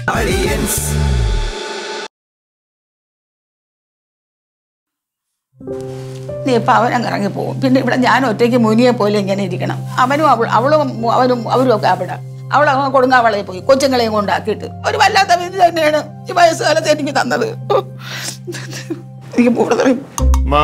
നീ ഇപ്പം അവൻ ഇറങ്ങി പോകും പിന്നെ ഇവിടെ ഞാൻ ഒറ്റയ്ക്ക് മുനിയെ പോലെ ഇങ്ങനെ ഇരിക്കണം അവനും അവൾ അവളും അവനും അവരും ഒക്കെ അവിടെ അവളങ്ങ് കൊടുങ്ങാവളയിൽ പോയി കൊച്ചുങ്ങളെയും കൊണ്ടാക്കിയിട്ട് ഒരു വല്ലാത്ത വിധി തന്നെയാണ് ഈ വയസ്സുകാലത്ത് എനിക്ക് തന്നത് എനിക്ക് കൂടുതൽ മാ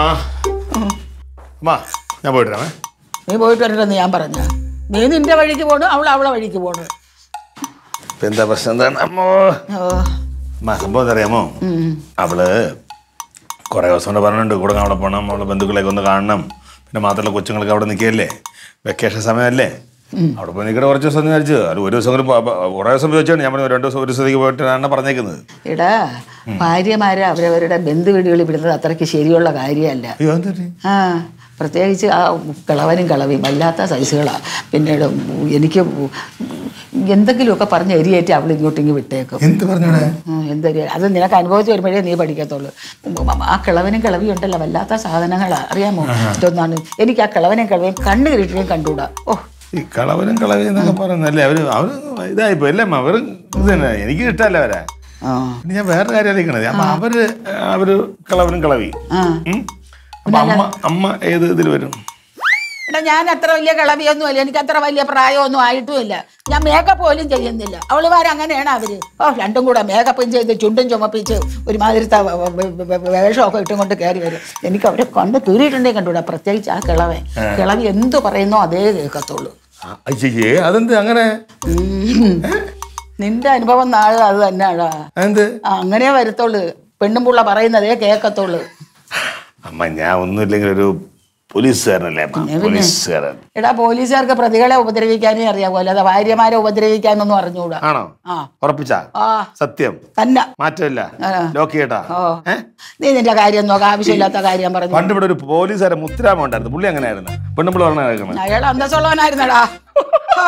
മാ ഞാൻ പോയിട്ട് വരാമേ നീ പോയിട്ട് വരട്ടെന്ന് ഞാൻ പറഞ്ഞ നീ നിന്റെ വഴിക്ക് പോണു അവൾ അവളെ വഴിക്ക് പോണു ഇപ്പൊ എന്താ പ്രശ്നം എന്താണ് അമ്മോ ഓ മാ സംഭവം എന്താ അറിയാമോ അവള് കുറെ ദിവസം കൊണ്ട് പറഞ്ഞിട്ടുണ്ട് കൂടെ അവിടെ പോകണം അവളെ ബന്ധുക്കളെയൊക്കെ ഒന്ന് കാണണം പിന്നെ മാത്രമല്ല കൊച്ചുങ്ങൾക്ക് അവിടെ നിൽക്കുകയല്ലേ വെക്കേഷൻ സമയമല്ലേ അവിടെ പോയി നിൽക്കട്ടെ കുറച്ച് ദിവസം എന്ന് വിചാരിച്ചു അത് ഒരു ദിവസം കൂടി കുറേ ദിവസം ചോദിച്ചാണ് ഞാൻ പറഞ്ഞു രണ്ട് ദിവസം ഒരു ദിവസത്തേക്ക് പോയിട്ടാണ് പറഞ്ഞേക്കുന്നത് എടാ ഭാര്യമാരെ അവരവരുടെ ബന്ധുവീടുകളിൽ വിടുന്നത് അത്രയ്ക്ക് ശരിയുള്ള കാര്യമല്ല അയ്യോ എന്തൊരു ആ പ്രത്യേകിച്ച് ആ കിളവനും കിളവിയും വല്ലാത്ത സൈസുകളാണ് പിന്നീട് എനിക്ക് എന്തെങ്കിലുമൊക്കെ പറഞ്ഞ് എരിയേറ്റ് അവൾ ഇങ്ങോട്ട് ഇങ്ങ് വിട്ടേക്കും എന്ത് പറഞ്ഞോടെ ഉം, എന്തൊരു അത് നിനക്ക് അനുഭവിച്ച് വരുമ്പോഴേ നീ പഠിക്കത്തുള്ളൂ ഉം, ആ കിളവനും കിളവിയും ഉണ്ടല്ലോ വല്ലാത്ത സാധനങ്ങളാണ് അറിയാമോ ഇതൊന്നാണ് എനിക്ക് ആ കിളവനും കിളവിയും കണ്ണ് കിട്ടിയും കണ്ടുകൂടാ ഓ ഈ കളവനും കളവയും എന്നൊക്കെ പറയുന്നല്ലേ അവര് അവര് ഇതായിപ്പോ അല്ലേ അമ്മ അവര് ഇത് തന്നെ എനിക്ക് ഇഷ്ടമല്ല അവരെ ആ പിന്നെ ഞാൻ വേറെ കാര്യം അറിയിക്കണത് അപ്പൊ അവര് അവര് കളവനും കളവി ആ ഉം. അപ്പൊ അമ്മ അമ്മ ഏത് ഇതിൽ വരും എടാ ഞാൻ അത്ര വലിയ കിളവിയൊന്നും അല്ല എനിക്ക് അത്ര വലിയ പ്രായമൊന്നും ആയിട്ടുമില്ല ഞാൻ മേക്കപ്പ് പോലും ചെയ്യുന്നില്ല അവളുമാർ അങ്ങനെയാണ് അവര് ഓ രണ്ടും കൂടെ മേക്കപ്പും ചെയ്ത് ചുണ്ടും ചുമപ്പിച്ച് ഒരുമാതിരിത്തെ വ- വ- വ- വ- വേഷമൊക്കെ ഇട്ടും കൊണ്ട് കയറി വരും എനിക്ക് അവരെ കണ്ട് തീറിയിട്ടുണ്ടെങ്കിൽ കണ്ടുകൂടാ പ്രത്യേകിച്ച് ആ കിളവൻ കിളവി എന്ത് പറയുന്നോ അതേ കേൾക്കത്തുള്ളൂ അയ്യേ അതെന്ത് അങ്ങനെ ഉം. നിന്റെ അനുഭവം നാളെ അത് തന്നെയാടാ എന്ത് ആ, അങ്ങനെ വരത്തുള്ളൂ പെണ്ണും പുള്ള പറയുന്നതേ കേൾക്കത്തുള്ളൂ അമ്മ ഞാൻ ഒന്നുമില്ലെങ്കിൽ ഒരു പോലീസുകാരനല്ലേ അമ്മ പോലീസുകാരൻ എടാ പോലീസുകാർക്ക് പ്രതികളെ ഉപദ്രവിക്കാനേ അറിയാവൂ അല്ലാതെ ഭാര്യമാരെ ഉപദ്രവിക്കാനൊന്നും അറിഞ്ഞൂടാ ആണോ ആ ഉറപ്പിച്ചാ ആ സത്യം തന്നെ മാറ്റമില്ല ആ. ലോക്ക് ചെയ്യട്ടാ ഓ ഏ? നീ നിന്റെ കാര്യം നോക്കാം ആവശ്യമില്ലാത്ത കാര്യം പറഞ്ഞു പണ്ട് ഇവിടെ ഒരു പോലീസുകാരൻ മുത്തുരാമ ഉണ്ടായിരുന്നു പുള്ളി അങ്ങനെയായിരുന്നു പെണ്ണുമ്പോൾ പറഞ്ഞ കേൾക്കണം അയാൾ അന്തസ്സുള്ളവനായിരുന്നടാ ആ.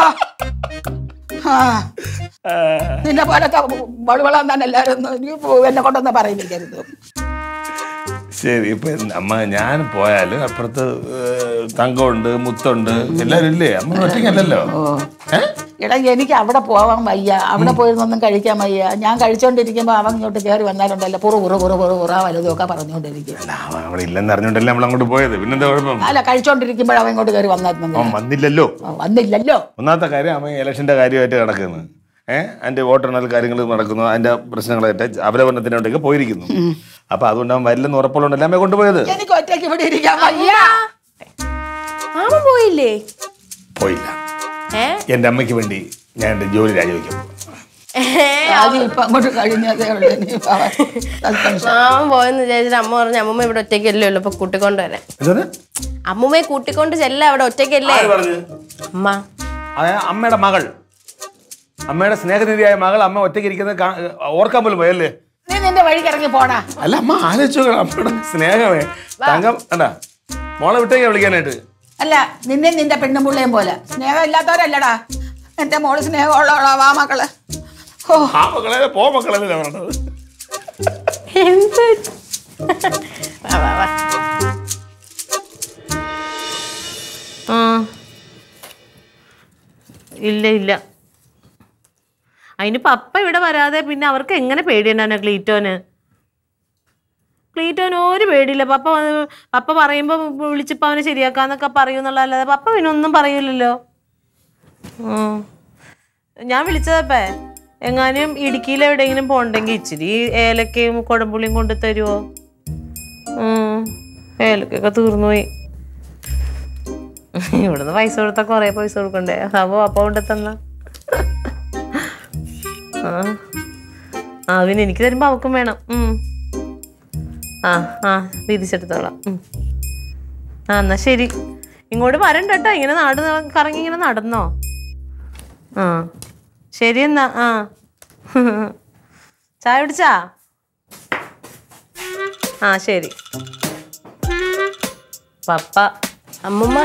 ആ. നിന്നെ പോലത്തെ വളുവളാൻ തന്നെ എല്ലാവരും നീ പോ- എന്നെ കൊണ്ടൊന്നും പറയുന്നില്ലരുത് ശരി ഇപ്പൊ എന്ത് അമ്മ ഞാൻ പോയാല് അപ്പുറത്ത് ഏഹ്, തങ്കമുണ്ട് മുത്തുണ്ട് എല്ലാരും ഇല്ലേ അമ്മ ഒറ്റയ്ക്കല്ലല്ലോ ഏ? എടാ എനിക്ക് അവിടെ പോവാൻ വയ്യ അവിടെ പോയിരുന്നൊന്നും കഴിക്കാൻ വയ്യ ഞാൻ കഴിച്ചോണ്ടിരിക്കുമ്പോ അവൻ ഇങ്ങോട്ട് കയറി വന്നാലുണ്ടല്ലോ പുറു പുറു പുറു പുറു പുറ വലുതും ഒക്കെ പറഞ്ഞുകൊണ്ടിരിക്കും അല്ല, അവൻ അവിടെ ഇല്ലെന്ന് അറിഞ്ഞോണ്ടല്ലേ നമ്മൾ അങ്ങോട്ട് പോയത് പിന്നെന്താ കുഴപ്പം അല്ല കഴിച്ചോണ്ടിരിക്കുമ്പോൾ അവൻ ഇങ്ങോട്ട് കയറി വന്നായിരുന്നു അവൻ വന്നില്ലല്ലോ വന്നില്ലല്ലോ ഒന്നാമത്തെ കാര്യം അവൻ ഇലക്ഷന്റെ കാര്യമായിട്ട് കിടക്കുന്നു ഏഹ് അതിന്റെ വോട്ടെണ്ണൽ കാര്യങ്ങൾ നടക്കുന്നു അതിന്റെ പ്രശ്നങ്ങളായിട്ട് അവലംബനത്തിനോട്ടേക്ക് പോയിരിക്കുന്നു അപ്പൊ അതുകൊണ്ട് അവൻ വരില്ലെന്ന് ഉറപ്പുള്ളതുകൊണ്ടല്ലേ അമ്മയെ കൊണ്ടുപോയത് എനിക്ക് ഒറ്റയ്ക്ക് ഇവിടെ ഇരിക്കാൻ വയ്യ മാമ പോയില്ലേ പോയില്ല ഏ എന്റെ അമ്മയ്ക്ക് വേണ്ടി ഞാൻ എന്റെ ജോലി രാജിവെക്കും ആദ്യം ഇപ്പൊ അങ്ങോട്ട് കഴിഞ്ഞതേ ഉള്ളൂ ഇനി ഇപ്പൊ അവൻ suspension. മാമൻ പോയെന്ന് വിചാരിച്ചിട്ട് അമ്മ പറഞ്ഞു അമ്മൂമ്മ ഇവിടെ ഒറ്റയ്ക്കല്ലേ ഉള്ളൂ അപ്പൊ കൂട്ടിക്കൊണ്ട് വരാൻ എന്താണ്? അമ്മൂമ്മയെ കൂട്ടിക്കൊണ്ട് ചെല്ല അവിടെ ഒറ്റയ്ക്കല്ലേ ആര് പറഞ്ഞു അമ്മ അതെ അമ്മയുടെ മകൾ അമ്മയുടെ സ്നേഹനിധിയായ മകൾ അമ്മ ഒറ്റയ്ക്ക് ഇരിക്കുന്നത് കാ- ഓർക്കാൻ പോലും പോയല്ലേ നീ നിന്റെ വഴിക്ക് ഇറങ്ങി പോടാ അല്ല അമ്മ ആലോചിച്ചു നോക്കണം അമ്മയുടെ സ്നേഹമേ തങ്കം എന്താ മോളെ വിട്ടേക്കാ വിളിക്കാനായിട്ട് അല്ല നിന്നെ നിന്റെ പെണ്ണുമ്പുള്ളയും പോലെ സ്നേഹം ഇല്ലാത്തവരല്ലടാ എന്റെ മോള് സ്നേഹമുള്ളവളാ വാ മക്കള് ഓ ആ മക്കളെ പോ മക്കളെ എന്നാ പറഞ്ഞത് എന്ത് വാ, വാ, വാ. ആ ഇല്ല ഇല്ല അതിന് പപ്പ ഇവിടെ വരാതെ പിന്നെ അവർക്ക് എങ്ങനെ പേടിയുണ്ടാണ് ക്ലീറ്റോന് ക്ലീറ്റോന് ഒരു പേടിയില്ല പപ്പ വന്ന് പപ്പ പറയുമ്പോൾ വിളിച്ചിപ്പോൾ അവനെ ശരിയാക്കാന്നൊക്കെ പറയൂന്നുള്ളതല്ലാതെ പപ്പ പിന്നെ ഒന്നും പറയൂലല്ലോ ഉം. ഞാൻ വിളിച്ചതപ്പേ എങ്ങാനും ഇടുക്കിയിൽ എവിടെയെങ്കിലും പോണ്ടെങ്കിൽ ഇച്ചിരി ഏലക്കയും കുടംപുളിയും കൊണ്ട് തരുമോ ഏലക്കൊക്കെ തീർന്നുപോയി ഇവിടുന്ന് പൈസ കൊടുത്താൽ കുറേ പൈസ കൊടുക്കണ്ടേ അപ്പോൾ അപ്പ കൊണ്ട് തന്ന ആ ആ പിന്നെ എനിക്ക് തരുമ്പോൾ അവക്കും വേണം ഉം. ആ ആ വീതിച്ചെടുത്തോളാം ഉം. ആ എന്നാ ശരി ഇങ്ങോട്ട് വരണ്ട കേട്ടോ ഇങ്ങനെ നാട് ന- കറങ്ങി ഇങ്ങനെ നടന്നോ ആ ശരി എന്നാ ആ ചായ കുടിച്ചാ ആ ശരി പപ്പ അമ്മമ്മ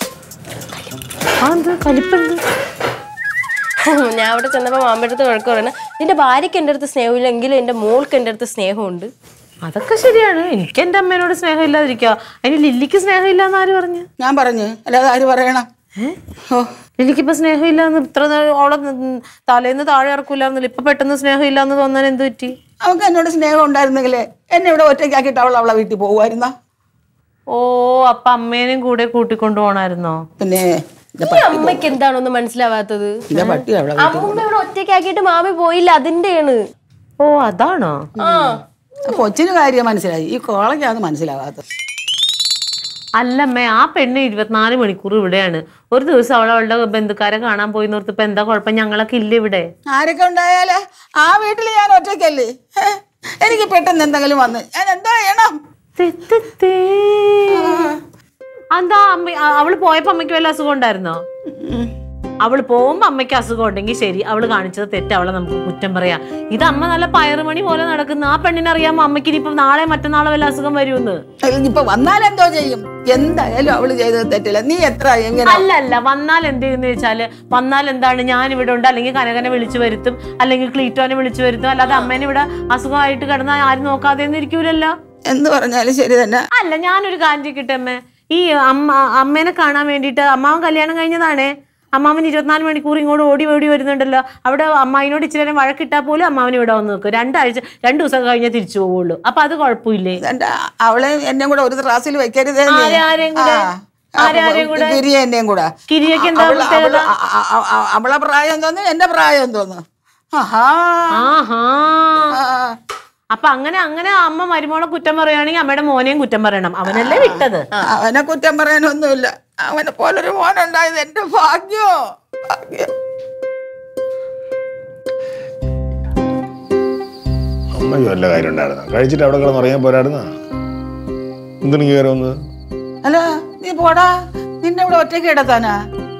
ആ എന്ത് കലിപ്പെന്ത് ഞാൻ അവിടെ ചെന്നപ്പോൾ മാമയുടെ അടുത്ത് വഴക്ക് പറയുന്നത് നിന്റെ ഭാര്യയ്ക്ക് എൻ്റെ അടുത്ത് സ്നേഹമില്ലെങ്കിലും എൻ്റെ മോൾക്ക് എൻ്റെ അടുത്ത് സ്നേഹമുണ്ട് അതൊക്കെ ശരിയാണ് എനിക്ക് എൻ്റെ അമ്മേനോട് സ്നേഹം ഇല്ലാതിരിക്കുക അതിന് ലില്ലിക്ക് സ്നേഹം ഇല്ലാന്ന് ആര് പറഞ്ഞു ഞാൻ പറഞ്ഞു അല്ലാതെ ആര് പറയണം ഓ എനിക്കിപ്പോ സ്നേഹമില്ലാന്ന് ഇത്ര നേരം അവളെ ന- തലേന്ന് താഴെ ഇറക്കൂലായിരുന്നില്ല ഇപ്പൊ പെട്ടെന്ന് സ്നേഹമില്ലാന്ന് തോന്നാൻ എന്ത് പറ്റി അവൾക്ക് എന്നോട് സ്നേഹം ഉണ്ടായിരുന്നെങ്കിലേ എന്നെ ഇവിടെ ഒറ്റയ്ക്കാക്കിയിട്ട് അവൾ അവളെ വീട്ടിൽ പോകുമായിരുന്ന ഓ അപ്പൊ അമ്മേനെയും കൂടെ കൂട്ടിക്കൊണ്ടു പോണായിരുന്നോ പിന്നെ ഇന്റെ ഈ പ- അമ്മയ്ക്ക് എന്താണൊന്നും മനസ്സിലാവാത്തത് ഇന്റെ പട്ടി അവളെ വീട്ടിൽ അമ്മൂമ്മ ഇവിടെ ഒറ്റയ്ക്കാക്കിയിട്ട് മാമി പോയില്ല അതിന്റെയാണ് ഓ അതാണോ ആ കൊച്ചിന് കാര്യം മനസ്സിലായി ഈ കോളയ്ക്കാണ് മനസ്സിലാവാത്തത് അല്ലമ്മേ ആ പെണ്ണ് ഇരുപത്തിനാല് മണിക്കൂർ ഇവിടെയാണ് ഒരു ദിവസം അവൾ അവളുടെ ബന്ധുക്കാരെ കാണാൻ പോയി നിർത്തിപ്പോ എന്താ കുഴപ്പം ഞങ്ങളൊക്കെ ഇല്ല ഇവിടെ ആരൊക്കെ ഉണ്ടായാലേ ആ വീട്ടിൽ ഞാൻ ഒറ്റയ്ക്കല്ലേ ഹേ, എനിക്ക് പെട്ടെന്ന് എന്തെങ്കിലും വന്ന് ഞാൻ എന്താ ചെയ്യണം തെ, തെ, തെ. എന്താ അമ്മ അ- അവള് പോയപ്പോ അമ്മയ്ക്ക് വല്ല അസുഖം ഉണ്ടായിരുന്നോ അവള് പോകുമ്പോ അമ്മയ്ക്ക് അസുഖം ഉണ്ടെങ്കിൽ ശരി അവള് കാണിച്ചത് തെറ്റ് അവളെ നമുക്ക് കുറ്റം പറയാം ഇത് അമ്മ നല്ല പയറുമണി പോലെ നടക്കുന്ന ആ പെണ്ണിനെ അറിയാമോ അമ്മയ്ക്ക് ഇനിയിപ്പോ നാളെ മറ്റന്നാളെ വല്ല അസുഖം വരുമെന്ന് ഇപ്പൊ വന്നാൽ എന്തോ ചെയ്യും എന്തായാലും അവള് ചെയ്തത് തെറ്റില്ല നീ എത്ര എങ്ങനെ അല്ല അല്ല വന്നാൽ എന്ത് ചെയ്യുന്ന വെച്ചാല് വന്നാൽ എന്താണ് ഞാൻ ഇവിടെ ഉണ്ട് അല്ലെങ്കിൽ കനകനെ വിളിച്ചു വരുത്തും അല്ലെങ്കിൽ ക്ലീറ്റോനെ വിളിച്ചു വരുത്തും അല്ലാതെ അമ്മേനെ ഇവിടെ അസുഖമായിട്ട് കിടന്നാൽ ആരും നോക്കാതെ ഒന്നും ഇരിക്കൂലല്ലോ എന്ത് പറഞ്ഞാലും ശരി തന്നെ അല്ല ഞാനൊരു കാര്യം ചെയ്യട്ടെ അമ്മ ഈ അമ്മ അമ്മേനെ കാണാൻ വേണ്ടിയിട്ട് അമ്മാവൻ കല്യാണം കഴിഞ്ഞതാണേ അമ്മാവൻ ഇരുപത്തിനാല് മണിക്കൂർ ഇങ്ങോട്ട് ഓടി ഓടി വരുന്നുണ്ടല്ലോ അവിടെ അമ്മാവിനോട് ഇച്ചിരി നേരം വഴക്കിട്ടാൽ പോലും അമ്മാവൻ ഇവിടെ വന്ന് നിൽക്കും രണ്ടാഴ്ച രണ്ടു ദിവസം കഴിഞ്ഞേ തിരിച്ചു പോവുള്ളൂ അപ്പൊ അത് കുഴപ്പമില്ലേ എന്റെ അവളെ എന്നെയും കൂടെ ഒരു ത്രാസിൽ വെക്കരുതേ നീ. ആരെ- ആരെയും കൂടെ? ആ. ആരെ- അപ്പൊ ആരെയും കൂടെ? ഗിരിയെ എന്നെയും കൂടെ കിരിയൊക്കെ എന്താ അവള്- പ്രത്യേകത അവള്- അ- അ- അ- അവളെ പ്രായം തോന്നുന്നു എന്റെ പ്രായം തോന്നുന്നു ആഹാ ആഹാ ആ. അപ്പൊ അങ്ങനെ അങ്ങനെ അമ്മ മരുമോളെ കുറ്റം പറയുകയാണെങ്കിൽ അമ്മയുടെ മോനെയും കുറ്റം പറയണം അവനല്ലേ വിട്ടത് അവനെ കുറ്റം പറയാനൊന്നുമില്ല അവനെ പോലൊരു മോനുണ്ടായത് എന്റെ ഭാഗ്യോ ഭാഗ്യം അമ്മയ്ക്ക് വല്ല കാര്യം ഉണ്ടായിരുന്നു കഴിച്ചിട്ട് അവിടെ കിടന്ന് അറിയാൻ പോരായിരുന്ന എന്തിനു കയറി വന്നത് അല്ല നീ പോടാ നിന്നെ ഇവിടെ ഒറ്റയ്ക്ക് ഇടത്താനാ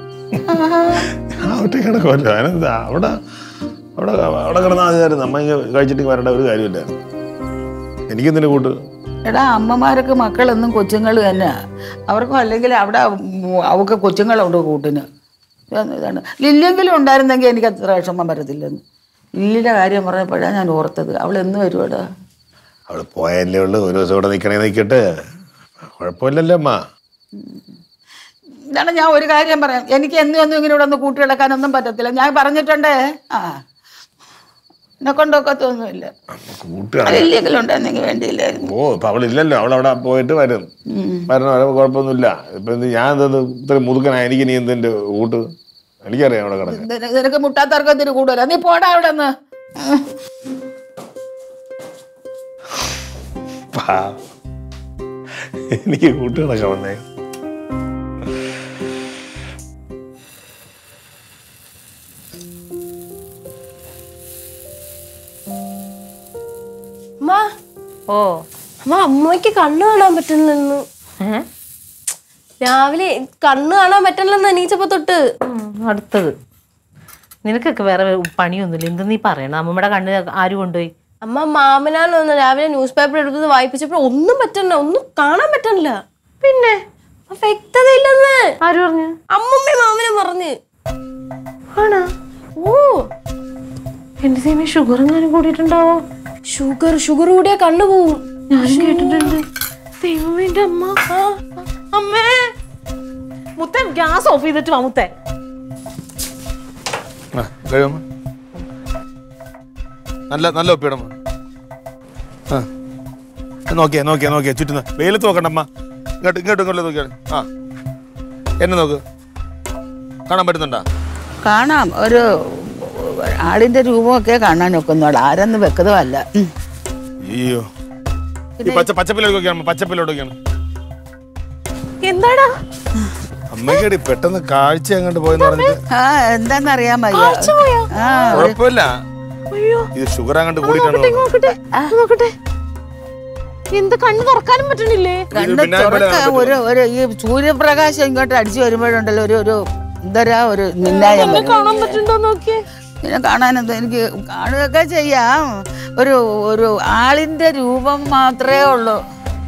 ആ ഒറ്റ കിടക്കുമല്ലോ അതിനെന്താ അവിടെ അവിടെ അവിടെ കിടന്നാൽ മതിയായിരുന്നു അമ്മ ഇങ്ങ് കഴിച്ചിട്ട് വരേണ്ട ഒരു കാര്യമില്ലായിരുന്നു എനിക്കെന്തിനു കൂട്ട് എടാ അമ്മമാർക്ക് മക്കളെന്നും കൊച്ചുങ്ങൾ തന്നെ അവർക്കും അല്ലെങ്കിൽ അവിടെ അവർക്ക് കൊച്ചുങ്ങളുണ്ട് കൂട്ടിന് ഇതാണ് ഇതാണ് ലില്ലെങ്കിലും ഉണ്ടായിരുന്നെങ്കിൽ എനിക്ക് അത്ര വിഷമം വരത്തില്ലെന്ന് ലില്ലിയുടെ കാര്യം പറഞ്ഞപ്പോഴാണ് ഞാൻ ഓർത്തത് അവൾ എന്ന് വരുവാടാ അവൾ പോയല്ലേ ഉള്ളു ഒരു ദിവസം ഇവിടെ നിൽക്കണേ നിൽക്കട്ടെ കുഴപ്പമില്ലല്ലോ അമ്മ ഇതാണ് ഞാൻ ഒരു കാര്യം പറയാം എനിക്ക് എന്നും ഒന്നും ഇങ്ങനെ ഇവിടെ ഒന്ന് കൂട്ടി കിടക്കാനൊന്നും പറ്റത്തില്ല ഞാൻ പറഞ്ഞിട്ടുണ്ടേ ആ എന്നെ കൊണ്ടൊക്കത്തൊന്നുമില്ല കൂട്ടുകാർ ലില്ലെങ്കിലും ഉണ്ടായിരുന്നെങ്കിൽ വേണ്ടിയില്ലായിരുന്നു ഓ ഇപ്പൊ അവളില്ലല്ലോ അവൾ അവിടെ പോയിട്ട് വരും വരണം വരാൻ കുഴപ്പമൊന്നുമില്ല ഇപ്പൊ എന്ത് ഞാൻ എന്തത് ഇത്ര മുതുക്കനാ എനിക്ക് നീ എന്തിന്റെ കൂട്ട് എനിക്കറിയാം അവിടെ കിടക്കാൻ നിന- നിനക്ക് മുട്ടാത്തർക്കത്തിന് കൂടുതലാ നീ പോടാ അവിടെ നിന്ന് പാവം. എനിക്ക് കൂട്ട് കിടക്കാൻ വന്നേ അമ്മ ഓ അമ്മ അമ്മയ്ക്ക് കണ്ണ് കാണാൻ പറ്റുന്നില്ലെന്ന് ഏ? രാവിലെ കണ്ണ് കാണാൻ പറ്റണില്ലെന്ന് എണീച്ചപ്പോ തൊട്ട് ഉം, അടുത്തത് നിനക്കൊക്കെ വേറെ പണിയൊന്നുമില്ല എന്ത് നീ പറയണം അമ്മമ്മയുടെ കണ്ണ് ആര് കൊണ്ടുപോയി അമ്മ മാമനാന്ന് വന്ന് രാവിലെ ന്യൂസ് പേപ്പർ എടുത്തത് വായിപ്പിച്ചപ്പോ ഒന്നും പറ്റണില്ല ഒന്നും കാണാൻ പറ്റണില്ല പിന്നെ അപ്പൊ വ്യക്തതയില്ലെന്ന് ആര് പറഞ്ഞു അമ്മമ്മ മാമനും പറഞ്ഞ് ആണോ ഓ എന്റെ ദൈവമേ ഷുഗർ എങ്ങാനും കൂടിയിട്ടുണ്ടാവോ ഷുഗർ ഷുഗർ കൂടിയാ കണ്ണു പോവും ഞാനും കേട്ടിട്ടുണ്ട് ദൈവമേ എന്റെ അമ്മ ആ, അമ്മേ മുത്തേ ഗ്യാസ് ഓഫ് ചെയ്തിട്ട് വാ മുത്തേ ആ, കഴിയുമ്മ. നല്ല നല്ല ഒപ്പിയിടമ്മ ആ നോക്കിയേ നോക്കിയേ നോക്കിയേ ചുറ്റുന്ന വെയിലത്ത് നോക്കണ്ടമ്മ ഇങ്ങോട്ട് ഇങ്ങോട്ട് ഇങ്ങോട്ട് നോക്കിയാണ് ആ എന്നെ നോക്ക് കാണാൻ പറ്റുന്നുണ്ടാ കാണാം ഒരു ആളിന്റെ രൂപമൊക്കെ കാണാൻ ഒക്കുന്നുള്ളു ആരെന്ന് വെക്കുന്നതല്ല ഉം. അയ്യോ ഈ പച്ച പച്ചപ്പിലോട്ട് നോക്കിയാണ് പച്ചപ്പിലോട്ട് നോക്കിയാണ് എന്താടാ അമ്മയ്ക്കടി പെട്ടെന്ന് കാഴ്ച അങ്ങോട്ട് പോയെന്ന് പറഞ്ഞിട്ട് ആ എന്താന്നറിയാൻ വയ്യ ആ കുഴപ്പമില്ല അയ്യോ ഇത് ഷുഗർ അങ്ങോട്ട് കൂടിയിട്ടാണ് നോക്കട്ടെ നോക്കട്ടെ എന്ത് കണ്ണ് തുറക്കാനും പറ്റണില്ലേ കണ്ണ് പിന്നെ ഇവിടെ തുറക്കാൻ ഒരു ഒരു ഈ സൂര്യപ്രകാശം ഇങ്ങോട്ട് അടിച്ചു വരുമ്പോഴുണ്ടല്ലോ ഒരു ഒരു എന്തരാ ഒരു മിന്നായം വരും. കാണാൻ പറ്റുന്നുണ്ടോ നോക്കിയേ പിന്നെ കാണാനെന്തോ എനിക്ക് കാണുകയൊക്കെ ചെയ്യാം ഒരു ഒരു ആളിന്റെ രൂപം മാത്രമേ ഉള്ളൂ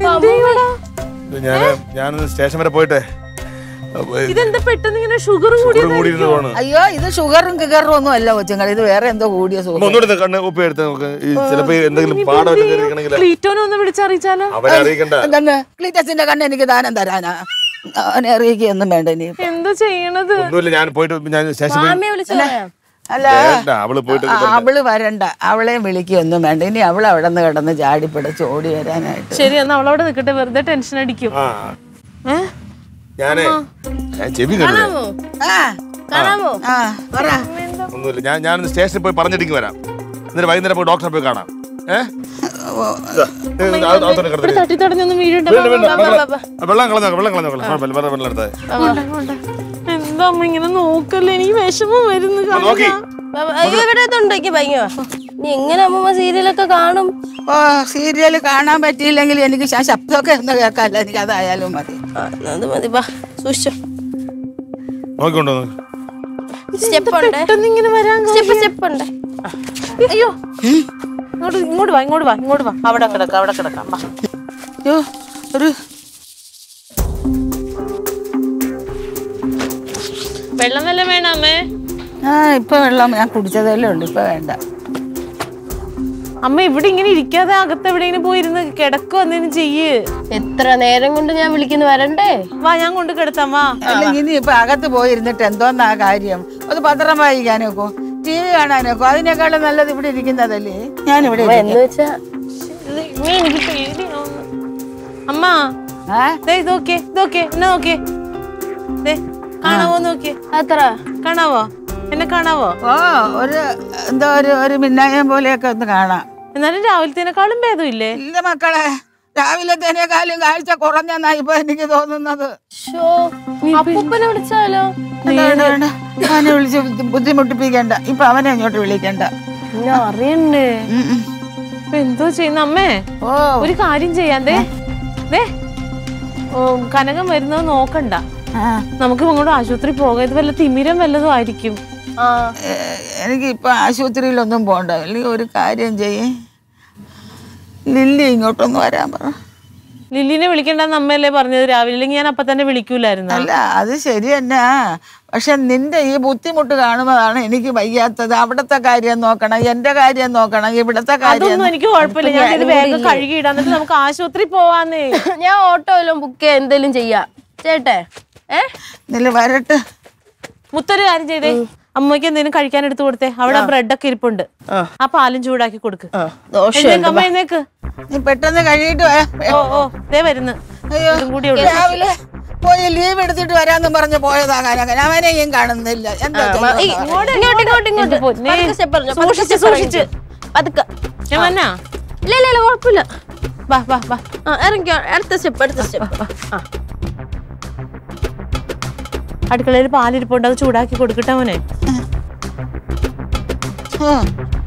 ഞാൻ ഞാനൊന്ന് സ്റ്റേഷൻ വരെ പോയിട്ടെ ഇതെന്താ പെട്ടെന്ന് ഇങ്ങനെ ഷുഗർ കൂടി ഷുഗർ കൂടിയിരുന്നു പോണ് അയ്യോ ഇത് ഷുഗറും കിഗറും ഒന്നും അല്ല കൊച്ചുങ്ങൾ ഇത് വേറെ എന്തോ കൂടിയ അമ്മ സുഖം ഒന്നുകൂടെ കണ്ണ് ഒപ്പി എടുത്ത് നമുക്ക് ഈ ചിലപ്പോ എന്തെങ്കിലും പാടം ഇരിക്കണമെങ്കിൽ ക്ലീറ്റോനെ ഒന്ന് വിളിച്ചറിയിച്ചാലോ അവരെ അറിയിക്കണ്ട എന്താണ് ക്ലീറ്റസിന്റെ കണ്ണ് എനിക്ക് ദാനം തരാനാ അവനെ അറിയിക്കുകയൊന്നും വേണ്ട ഇനി എന്താ ചെയ്യണത് ഒന്നുമില്ല ഞാൻ പോയിട്ട് ഞാൻ സ്റ്റേഷൻ പോയി മാമിയെ വിളിച്ചു പറയാം അല്ല വേണ്ട അവള് പോയിട്ട് ആ, അവള് വരണ്ട അവളെയും വിളിക്കുകയൊന്നും വേണ്ട ഇനി അവൾ അവിടെ നിന്ന് കിടന്ന് ചാടിപ്പിടച്ച് ഓടി വരാനായിട്ട് ശരി എന്നാ അവളവിടെ നിൽക്കട്ടെ വെറുതെ ടെൻഷൻ അടിക്കും ആ ഏ ഞാനേ ഞാൻ ചെവി കേട്ടില്ല ആ കാണാമോ ആ പറ ഒന്നുമില്ല ഞാൻ ഞാൻ സ്റ്റേഷനിൽ പോയി പറഞ്ഞിട്ട് വരാം എന്നിട്ട് വൈകുന്നേരം പോയി ഡോക്ടറെ പോയി കാണാം ഏഹ് തട്ടി തടഞ്ഞൊന്നും വീഴുണ്ട് വെള്ളം കളഞ്ഞോ വെള്ളം കളഞ്ഞോ കുഴപ്പമില്ല വേറെ വെള്ളം എടുത്തേ എന്താ അമ്മ ഇങ്ങനെ നോക്കല്ലേ എനിക്ക് വിഷമം വരുന്നു നോക്കി അയ്യോ ഇവിടെ ഉണ്ടാക്കി ഭയങ്കര നീ എങ്ങനെ അമ്മമ്മ സീരിയലൊക്കെ കാണും ഓ സീരിയൽ കാണാൻ പറ്റിയില്ലെങ്കിൽ എനിക്ക് ശ- ശബ്ദമൊക്കെ ഒന്ന് കേൾക്കാമല്ലോ എനിക്ക് അതായാലും മതി ആ, എന്നാ അത് മതി ബാ സൂക്ഷിച്ചോ നോക്കിക്കൊണ്ടോ സ്റ്റെപ്പ് ഉണ്ട് പെട്ടെന്ന് ഇങ്ങനെ വരാൻ സ്റ്റെപ്പ് സ്റ്റെപ്പ് ഉണ്ട് അയ്യോ ഇങ്ങോട്ട് ഇങ്ങോട്ട് വാ ഇങ്ങോട്ട് വാ ഇങ്ങോട്ട് വാ അവിടെ കിടക്ക അവിടെ കിടക്കാം വാ അയ്യോ ഒരു വെള്ളം വല്ലതും വേണം അമ്മേ ആ ഇപ്പൊ വെള്ളം ഞാൻ കുടിച്ചതല്ലേ ഉള്ളു ഇപ്പൊ വേണ്ട അമ്മ ഇവിടെ ഇങ്ങനെ ഇരിക്കാതെ അകത്ത് എവിടെയെങ്കിലും പോയിരുന്ന് കിടക്കോ എന്തെങ്കിലും ചെയ്യ് എത്ര നേരം കൊണ്ട് ഞാൻ വിളിക്കുന്നു വരണ്ടേ വാ ഞാൻ കൊണ്ട് കിടത്താം വാ അല്ലെങ്കിൽ ഇനി ഇപ്പൊ അകത്ത് പോയിരുന്നിട്ട് എന്തോന്നാ കാര്യം ഒന്ന് പത്രം വായിക്കാനൊക്കോ ടി വി കാണാനൊക്കോ അതിനേക്കാളും നല്ലത് ഇവിടെ ഇരിക്കുന്നതല്ലേ ഞാൻ ഇവിടെ അമ്മ എന്ന് വെച്ചാ ഇത് ഇനി എനിക്ക് പേടിയാവുന്നു അമ്മ ആ ദേ ഇത് നോക്കിയേ ഇത് നോക്കിയേ എന്നെ നോക്കിയേ ദേ കാണാവോ നോക്കിയേ അത്ര കാണാവോ എന്നെ കാണാവോ ഓ ഒരു എന്തോ ഒരു ഒരു മിന്നായം പോലെയൊക്കെ ഒന്ന് കാണാം എന്നാലും രാവിലത്തേനേക്കാളും ഭേദമില്ലേ ഇല്ല മക്കളെ രാവിലത്തേനേക്കാളും കാഴ്ച കുറഞ്ഞെന്നാ ഇപ്പൊ എനിക്ക് തോന്നുന്നത് ഷോ അപ്പൂപ്പനെ വിളിച്ചാലോ വേണ്ട, വേണ്ട, വേണ്ട. അവനെ വിളിച്ച് ബുദ്ധി- ബുദ്ധിമുട്ടിപ്പിക്കണ്ട ഇപ്പൊ അവനെ അങ്ങോട്ട് വിളിക്കണ്ട പിന്നെ അറിയണ്ടേ ഉം, ഉം. ഇപ്പൊ എന്തോ ചെയ്യുന്ന അമ്മേ ഓ ഒരു കാര്യം ചെയ്യാം ദേ ദേ ഓ, കനകം വരുന്നത് നോക്കണ്ട ആ, നമുക്ക് ഇങ്ങോട്ട് ആശുപത്രി പോകാം ഇത് വല്ല തിമിരം വല്ലതും ആയിരിക്കും ആ ഏ, എനിക്ക് ഇപ്പൊ ആശുപത്രിയിലൊന്നും പോണ്ട അല്ലെങ്കിൽ ഒരു കാര്യം ചെയ്യേ ലില്ലി ഇങ്ങോട്ടൊന്ന് വരാൻ പറ ലില്ലിനെ വിളിക്കണ്ടെന്ന് അമ്മയല്ലേ പറഞ്ഞത് രാവിലെ ഇല്ലെങ്കിൽ ഞാൻ അപ്പൊ തന്നെ വിളിക്കൂലായിരുന്നു അല്ല അത് ശരി തന്നെ പക്ഷെ നിന്റെ ഈ ബുദ്ധിമുട്ട് കാണുന്നതാണ് എനിക്ക് വയ്യാത്തത് അവിടത്തെ കാര്യം നോക്കണം എന്റെ കാര്യം നോക്കണം ഇവിടത്തെ കാര്യം അതൊന്നും എനിക്ക് കുഴപ്പമില്ല ഞാൻ ഇത് വേഗം കഴുകിയിടാം എന്നിട്ട് നമുക്ക് ആശുപത്രി പോവാന്നേ ഞാൻ ഓട്ടോ എല്ലാം ബുക്ക് ചെയ്യാൻ എന്തെങ്കിലും ചെയ്യാം ചേട്ടേ ഏ നില വരട്ടെ മുത്തൊരു കാര്യം ചെയ്തേ അമ്മയ്ക്ക് എന്തെങ്കിലും കഴിക്കാൻ എടുത്തു കൊടുത്തേ അവിടെ ബ്രെഡ് ഒക്കെ ഇരിപ്പുണ്ട് ആ പാലും ചൂടാക്കി കൊടുക്ക് ദോശ എഴുന്നേക്ക് അമ്മ എഴുന്നേക്ക് നീ പെട്ടെന്ന് കഴിയിട്ട് വാ. ഓ ഓ ദേ വരുന്നു അയ്യോ ഇതും കൂടി ഉള്ളു രാവിലെ പോയി ലീവ് എടുത്തിട്ട് വരാന്ന് പറഞ്ഞ് പോയതാ കാലങ്ങനെ അവനെയും കാണുന്നില്ല എന്താ ചെയ്യുക? ഇങ്ങോട്ട് ഇങ്ങോട്ട് ഇങ്ങോട്ട് ഇങ്ങോട്ട് പൊന്നേ. പതുക്കെ step ഇറങ്ങ്, പതുക്കെ സൂക്ഷിച്ച്, step ഇറങ്ങ്. സൂക്ഷിച്ച്. പതുക്കെ ഞാൻ വന്നാ ഇല്ല ഇല്ല ഇല്ല കുഴപ്പമില്ല വാ വാ വാ ആ ഇറങ്ങിക്കോ അടുത്ത സ്റ്റെപ്പ് അടുത്ത സ്റ്റെപ്പ് ആ അടുക്കളയിൽ പാലിരിപ്പുണ്ട് അത് ചൂടാക്കി കൊടുക്കട്ടെ മോനെ ഉം.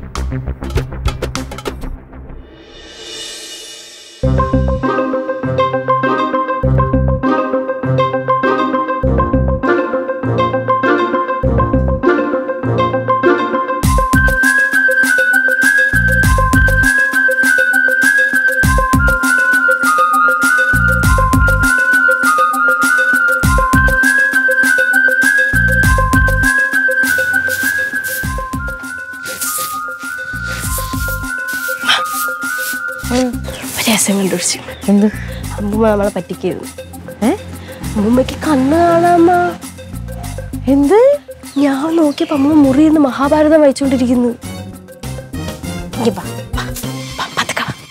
രസം കണ്ടുപിടിച്ചു എന്ത് അമ്മൂമ്മ നമ്മളെ പറ്റിക്കുന്നു ഏ അമ്മൂമ്മക്ക് കണ്ണ് കാണാമ്മ എന്ത് ഞാൻ നോക്കിയപ്പോ അമ്മ മുറിയിൽ നിന്ന് മഹാഭാരതം വായിച്ചുകൊണ്ടിരിക്കുന്നു ഇങ്ങ് വാ, വാ, വാ, പതുക്കെ വാ.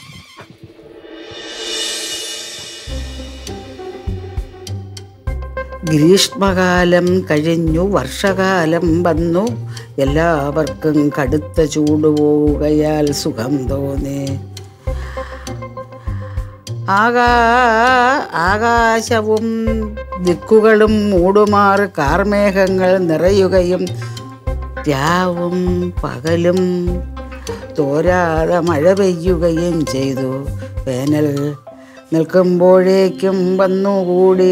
ഗ്രീഷ്മകാലം കഴിഞ്ഞു വർഷകാലം വന്നു എല്ലാവർക്കും കടുത്ത ചൂട് പോവുകയാൽ സുഖം തോന്നി ആകാ ആകാശവും ദിക്കുകളും മൂടുമാറ് കാർമേഘങ്ങൾ നിറയുകയും രാവും പകലും തോരാതെ മഴ പെയ്യുകയും ചെയ്തു വേനൽ നിൽക്കുമ്പോഴേക്കും വന്നുകൂടിയ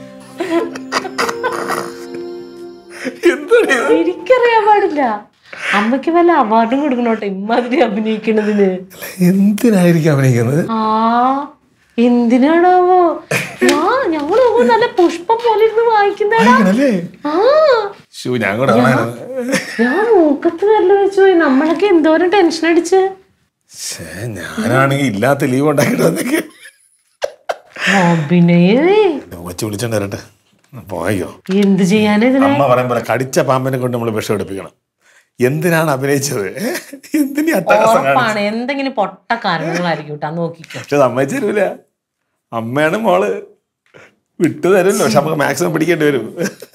എനിക്കറിയാൻ പാടില്ല അമ്മയ്ക്ക് വല്ല അവാർഡും കൊടുക്കണോട്ടെ ഇമ്മാതിരി അഭിനയിക്കണതിന് എന്തിനായിരിക്കും അഭിനയിക്കുന്നത് ആ എന്തിനാണാവോ ഞാൻ ഞങ്ങൾ നല്ല പുഷ്പം പോലെ ഇരുന്ന് വായിക്കുന്നതാ വായിക്കണല്ലേ ആ ഷൂ ഞാൻ കൂടെ കാണാനായിരുന്നു ഞാൻ മൂക്കത്ത് വിരൽ വെച്ചു പോയി നമ്മളൊക്കെ എന്തോരം ടെൻഷൻ അടിച്ച് ശ്ശേ, ഞാനാണെങ്കിൽ ഇല്ലാത്ത ലീവ് ഉണ്ടാക്കിട്ട് വന്നേക്ക് അഭിനയേ കൊച്ചു വിളിച്ചോണ്ട് വരട്ടെ പോയോ എന്ത് ചെയ്യാനാ ഇതിനെ അമ്മ പറയും പോലെ കടിച്ച പാമ്പിനെ കൊണ്ട് നമ്മൾ വിഷം എടുപ്പിക്കണം എന്തിനാണ് അഭിനയിച്ചത് എന്തിനീ അട്ടഹാസം കാണിച്ചത് ഉറപ്പാണ് എന്തെങ്കിലും പൊട്ട കാരണങ്ങളായിരിക്കും കേട്ടോ നോക്കിക്കോ പക്ഷെ സമ്മതിച്ചു തരൂല അമ്മയാണ് മോള് വിട്ടു തരുമല്ലോ പക്ഷെ നമുക്ക് മാക്സിമം പിടിക്കേണ്ടി വരും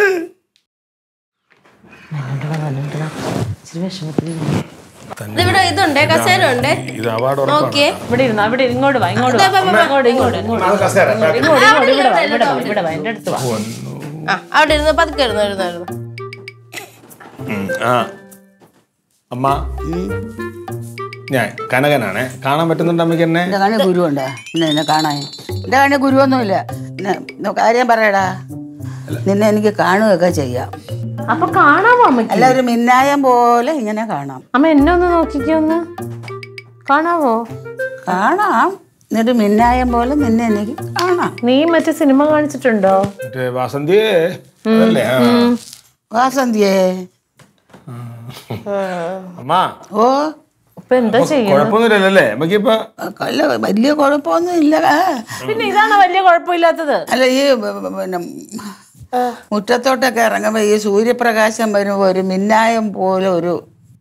ഇച്ചിരി വിഷമത്തിൽ ഇതിവിടെ ഇതുണ്ടേ കസേര ഉണ്ടേ ഇത് അവാർഡ് നോക്കിയേ ഇവിടെ ഇരുന്നു അവിടെ ഇങ്ങോട്ട് വാ ഇങ്ങോട്ട് വാ ഇങ്ങോട്ട് ഇങ്ങോട്ട് ഇങ്ങോട്ട് ഇങ്ങോട്ട് ഇങ്ങോട്ട് ഇവിടെ വാ ഇവിടെ വാ ഇവിടെ വാ എൻ്റെ അടുത്ത് വാ ആ അവിടെ ഇരുന്ന് പതുക്കെ ഇരുന്നു ഇരുന്നായിരുന്നു ആ അമ്മ ഞാൻ കനകനാണേ കാണാൻ പറ്റുന്നുണ്ട് അമ്മയ്ക്ക് എന്നെ എൻ്റെ കണ്ണി ഗുരുവുണ്ട് പിന്നെ എന്നെ കാണാൻ എൻ്റെ കണ്ണി ഗുരുവൊന്നുമില്ല പിന്നെ ഒന്ന് കാര്യം പറയടാ നിന്നെ എനിക്ക് കാണുകയൊക്കെ ചെയ്യാം അപ്പൊ കാണാമോ അമ്മയ്ക്ക് അല്ല ഒരു മിന്നായം പോലെ ഇങ്ങനെ കാണാം അമ്മ എന്നെ ഒന്ന് നോക്കിക്കോ ഒന്ന് കാണാവോ കാണാം എന്നിട്ട് മിന്നായം പോലെ നിന്നെ എനിക്ക് കാണാം നീ മറ്റേ സിനിമ കാണിച്ചിട്ടുണ്ടോ മറ്റേ വാസന്തിയേ അതല്ലേ ആ. വാസന്തിയേ അമ്മ ഓ ഇപ്പൊ എന്താ ചെയ്യ കുഴപ്പമൊന്നുമില്ലല്ലേ അമ്മയ്ക്ക് ഇപ്പൊ അല്ല വലിയ കുഴപ്പമൊന്നും ഇല്ല ആ. പിന്നെ ഇതാണ് വലിയ കുഴപ്പമില്ലാത്തത് അല്ല ഈ ബ- ബ- പിന്നെ മുറ്റത്തോട്ടൊക്കെ ഇറങ്ങുമ്പോൾ ഈ സൂര്യപ്രകാശം വരുമ്പോൾ ഒരു മിന്നായം പോലെ ഒരു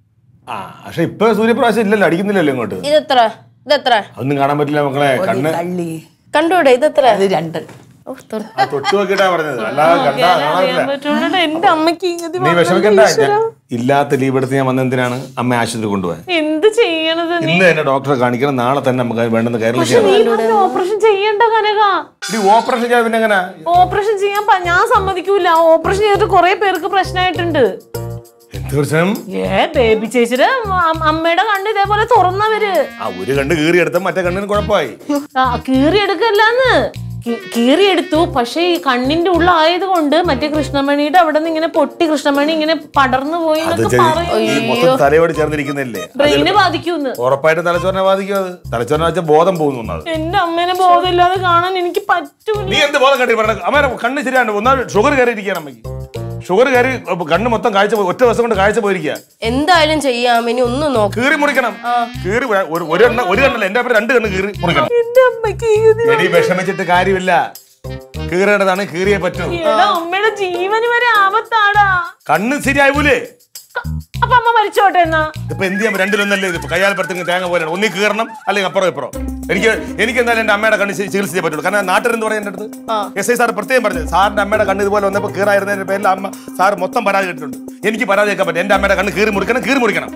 ആ പക്ഷെ ഇപ്പൊ സൂര്യപ്രകാശം ഇല്ലല്ലോ അടിക്കുന്നില്ലല്ലോ ഇങ്ങോട്ട് ഇതെത്ര ഇതെത്ര അതൊന്നും കാണാൻ പറ്റില്ല മക്കളെ കണ്ണ് കള്ളി കണ്ടൂടെ ഇതെത്ര അത് രണ്ട് ഓ, തൊ- ആ തൊട്ട് നോക്കിയിട്ടാ പറഞ്ഞത് അല്ലാതെ കണ്ടാ കാണാനില്ല പറ്റുള്ളൂ എന്റെ അമ്മയ്ക്ക് ഇങ്ങനെ നീ വിഷമിക്കണ്ട ഞാൻ ഇല്ലാത്ത ലീവ് എടുത്ത് ഞാൻ വന്ന എന്തിനാണ് അമ്മ ആശുപത്രി കൊണ്ടുപോകാൻ എന്ത് ചെയ്യണത് ഇന്ന് തന്നെ ഡോക്ടറെ കാണിക്കണം നാളെ തന്നെ നമുക്ക് വേണ്ടെന്ന് കേരളം ചെയ്യാം നീ പറഞ്ഞ ഓപ്പറേഷൻ ചെയ്യണ്ട കനക ഈ ഓപ്പറേഷൻ ചെയ്യാൻ പിന്നെ എങ്ങനെ ഓപ്പറേഷൻ ചെയ്യാൻ പ- ഞാൻ സമ്മതിക്കൂല ഓപ്പറേഷൻ ചെയ്തിട്ട് കുറെ പേർക്ക് പ്രശ്നമായിട്ടുണ്ട് എന്ത് പ്രശ്നം ഏ ബേബി ചേച്ചിയുടെ അം- അമ്മയുടെ കണ്ണ് ഇതേപോലെ തുറന്നവര് ആ ഒരു കണ്ണ് കീറി എടുത്ത മറ്റേ കണ്ണിന് കുഴപ്പമായി ആ, കീറിയെടുക്കല്ലാന്ന് കീ- കീറിയെടുത്തു പക്ഷെ ഈ കണ്ണിന്റെ ഉള്ളായത് കൊണ്ട് മറ്റേ കൃഷ്ണമണിയുടെ അവിടെ നിന്ന് ഇങ്ങനെ പൊട്ടി കൃഷ്ണമണി ഇങ്ങനെ പടർന്നു പോയി അത് എന്നൊക്കെ ചെയ്- പറയും ഈ മൊത്തം തലയോട് ചേർന്നിരിക്കുന്നില്ലേ ബ്രെയിന് ബാധിക്കൂന്ന് ഉറപ്പായിട്ടും തലച്ചോറിനെ ബാധിക്കും അത് തലച്ചോറിനെ വെച്ചാൽ ബോധം പോകുന്നു അത് എന്റെ അമ്മേനെ ബോധമില്ലാതെ കാണാൻ എനിക്ക് പറ്റൂല നീ എന്ത് ബോധം കണ്ടി പറഞ്ഞ അമ്മേനെ കണ്ണ് ശരിയാണ് ഒന്നാമത് ഷുഗർ കയറി ഇരിക്കുകയാണ് അമ്മയ്ക്ക് ഷുഗർ കയറി കണ്ണ് മൊത്തം കാഴ്ച പോയി ഒറ്റ ദിവസം കൊണ്ട് കാഴ്ച പോയിരിക്കുക എന്തായാലും ചെയ്യാം ഇനി ഒന്നും നോക്കാം കീറി മുറിക്കണം കീറി വ- ഒരു ഒരു എണ്ണ ഒരു കണ്ണല്ല എന്റെ അപ്പുറം രണ്ട് കണ്ണ് കീറി മുറിക്കണം എന്റെ അമ്മയ്ക്ക് ഇത് എടി വിഷമിച്ചിട്ട് കാര്യമില്ല കീറേണ്ടതാണ് കീറിയേ പറ്റൂ എടാ അമ്മയുടെ ജീവന് വരെ ആപത്താടാ കണ്ണ് ശരിയാവൂലേ ക- അപ്പൊ അമ്മ മരിച്ചോട്ടെ എന്നാ ഇപ്പൊ എന്ത് ചെയ്യാൻ രണ്ടിലൊന്നല്ലേ ഇത് കയ്യാൽപ്പുറത്ത് തേങ്ങ പോലെയാണ് ഒന്നി കീറണം അല്ലെങ്കിൽ അപ്പുറം ഇപ്പുറം എനിക്ക് എനിക്ക് എന്തായാലും എന്റെ അമ്മയുടെ കണ്ണ് ചി- ചികിത്സിച്ചേ പറ്റുള്ളൂ കാരണം നാട്ടിലെന്ന് പറയാൻ എന്റെ അടുത്ത് എസ് ഐ സാർ പ്രത്യേകം പറഞ്ഞു സാറിന്റെ അമ്മയുടെ കണ്ണ് ഇതുപോലെ വന്നപ്പോൾ കീറായിരുന്നതിന്റെ പേരിൽ അമ്മ സാർ മൊത്തം പരാതി കേട്ടിട്ടുണ്ട് എനിക്ക് പരാതി കേൾക്കാൻ പറ്റും എന്റെ അമ്മയുടെ കണ്ണ് കീറി മുറിക്കണം കീറി മുറിക്കണം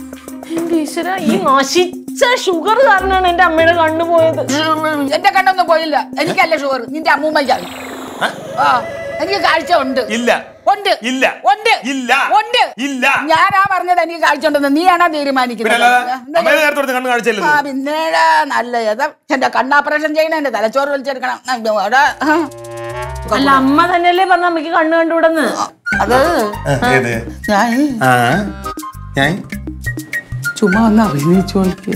എന്റെ ഈശ്വര ഈ നശിച്ച ഷുഗർ കാരണമാണ് എന്റെ അമ്മയുടെ കണ്ണു പോയത് എന്റെ കണ്ണൊന്നും പോയില്ല എനിക്കല്ല ഷുഗർ നിന്റെ അമ്മൂമ്മയ്ക്കാണ് ആ എനിക്ക് കാഴ്ച ഉണ്ട് ഇല്ല ഉണ്ട് ഇല്ല ഉണ്ട് ഇല്ല ഉണ്ട് ഇല്ല ഞാനാ പറഞ്ഞത് എനിക്ക് കാഴ്ച ഉണ്ടെന്ന് നീയാണോ പിന്നെ തീരുമാനിക്കുന്നത് അല്ലാതെ എന്താ അമ്മയുടെ നേരത്തെ കൊടുത്ത് കണ്ണ് കാഴ്ചയില്ലല്ലോ ആ പിന്നേടാ നല്ല ഏതാ എന്റെ കണ്ണാപ്പറേഷൻ ചെയ്യണ എന്റെ തലച്ചോറ് വലിച്ചെടുക്കണം ആ, ഇത് എടാ, ആ. അല്ല അമ്മ തന്നെയല്ലേ പറഞ്ഞ അമ്മയ്ക്ക് കണ്ണ് കണ്ടുവിടെന്ന് അത് ഏത് ഞാൻ ആ ഞാൻ ചുമ്മാ ഒന്ന് അഭിനയിച്ചു നോക്കി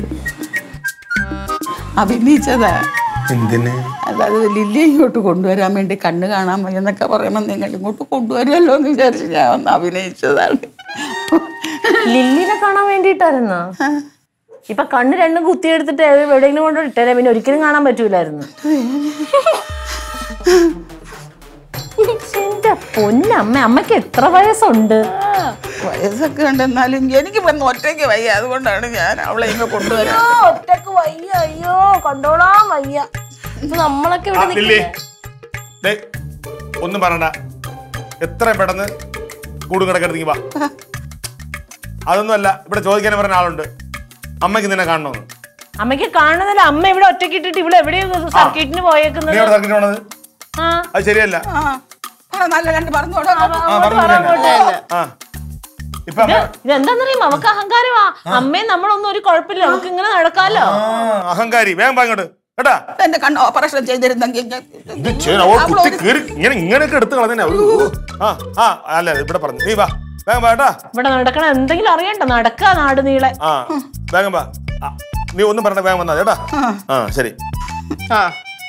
അഭിനയിച്ചതാ എന്തിന് അതായത് ലില്ലി ഇങ്ങോട്ട് കൊണ്ടുവരാൻ വേണ്ടി കണ്ണ് കാണാൻ വയ്യ എന്നൊക്കെ പറയുമ്പോൾ നിങ്ങൾ ഇങ്ങോട്ട് കൊണ്ടുവരുമല്ലോ എന്ന് വിചാരിച്ച് ഞാൻ ഒന്ന് അഭിനയിച്ചതാണ് ലില്ലിനെ കാണാൻ വേണ്ടിയിട്ടായിരുന്നോ ഇപ്പൊ കണ്ണ് രണ്ടും കുത്തിയെടുത്തിട്ട് എവിടെയെങ്കിലും കൊണ്ട് ഇട്ടേ പിന്നെ ഒരിക്കലും കാണാൻ പറ്റൂലായിരുന്നു എന്റെ പൊന്നമ്മ അമ്മയ്ക്ക് എത്ര വയസ്സുണ്ട് വയസ്സൊക്കെ ഉണ്ട് എന്നാലും എനിക്ക് ഇപ്പം ഒറ്റയ്ക്ക് വയ്യ അതുകൊണ്ടാണ് ഞാൻ അവളെ ഇങ്ങനെ കൊണ്ടുവരാൻ ഒറ്റക്ക് വയ്യ അയ്യോ കൊണ്ടോളാൻ വയ്യ ഇപ്പൊ നമ്മളൊക്കെ ആ, ഇവിടെ ലില്ലി ദേ, ഒന്നും പറയണ്ട എത്ര പെട്ടെന്ന് കൂടും കിടക്കെടുത്തേക്ക് വാ അതൊന്നുമല്ല ഇവിടെ ചോദിക്കാൻ പറഞ്ഞ ആളുണ്ട് അമ്മയ്ക്ക് നിന്നെ കാണണമെന്ന് അമ്മയ്ക്ക് കാണുന്നില്ല അമ്മ ഇവിടെ ഒറ്റയ്ക്ക് ഇട്ടിട്ട് ഇവിടെ എവിടെയോ സർക്കിട്ടിന് നീ പോയേക്കുന്നത് അവിടെ സർക്കിട്ട് പോണത് ആ അത് ശരിയല്ല ആ ആ, നല്ല രണ്ട് പറഞ്ഞോളൂ ആ പറഞ്ഞു തന്നെ ആ ഇപ്പൊ അമ്മ ഇതെന്താന്നറിയാം അവക്ക് അഹങ്കാരമാ അമ്മയും നമ്മളൊന്നും ഒരു കുഴപ്പമില്ല നമുക്ക് ഇങ്ങനെ നടക്കാലോ ആ, അഹങ്കാരി വേഗം വാ ഇങ്ങോട്ട് കേട്ടാ എന്റെ കണ്ണ് ഓപ്പറേഷൻ ചെയ്തിരുന്നെങ്കിൽ ഞാൻ- എന്ത് ചെയ്യാൻ അവൾ കുത്തി കീറി ഇങ്ങനെ ഇങ്ങനെയൊക്കെ എടുത്ത് കളഞ്ഞ ആ ആ അല്ല ഇവിടെ പറഞ്ഞു നീ വാ വേഗം വാ കേട്ടാ ഇവിടെ നടക്കണ എന്തെങ്കിലും അറിയണ്ട നടക്കാ നാട് നീളെ ആ വേഗം വാ ആ, നീ ഒന്നും പറഞ്ഞ വേഗം വന്നാ കേട്ടാ ആ ശരി ആ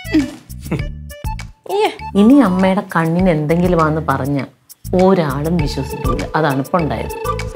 ഇയ്യ്. ഇനി അമ്മയുടെ കണ്ണിന് എന്തെങ്കിലും ആന്ന് പറഞ്ഞ ഒരാളും വിശ്വസിക്കില്ല അതാണ് ഇപ്പൊ ഉണ്ടായത്